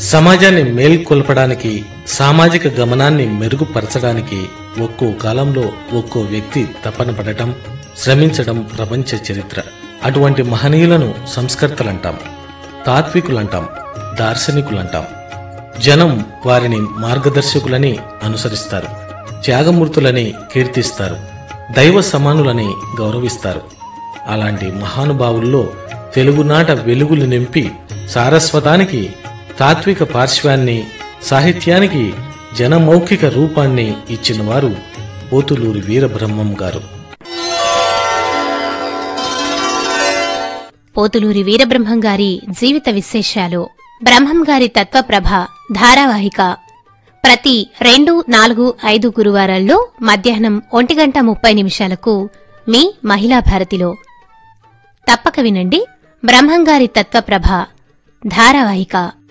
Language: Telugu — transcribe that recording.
సమాజాన్ని మేల్కొల్పడానికి సామాజిక గమనాన్ని మెరుగుపరచడానికి ఒక్కో కాలంలో ఒక్కో వ్యక్తి తపన పడటం శ్రమించడం ప్రపంచ చరిత్ర అటువంటి మహనీయులను సంస్కర్తలంటాం తాత్వికులంటాం దార్శనికులంటాం జనం వారిని మార్గదర్శకులని అనుసరిస్తారు త్యాగమూర్తులని కీర్తిస్తారు దైవ సమానులని గౌరవిస్తారు అలాంటి మహానుభావుల్లో తెలుగునాట వెలుగులు నింపి సారస్వతానికి తాత్విక పార్శ్వాన్ని సాహిత్యానికి జనమౌఖిక రూపాన్ని ఇచ్చిన వారు పోతులూరి వీరబ్రహ్మం గారు పోతులూరి వీరబ్రహ్మం గారి జీవిత విశేషాలు బ్రహ్మం గారి తత్వప్రభ ధారావాహిక ప్రతి రెండు నాలుగు ఐదు గురువారాల్లో మధ్యాహ్నం ఒంటి గంట ముప్పై నిమిషాలకు మీ మహిళా భారతిలో తప్పక వినండి బ్రహ్మంగారి తత్వప్రభ ధారావాహిక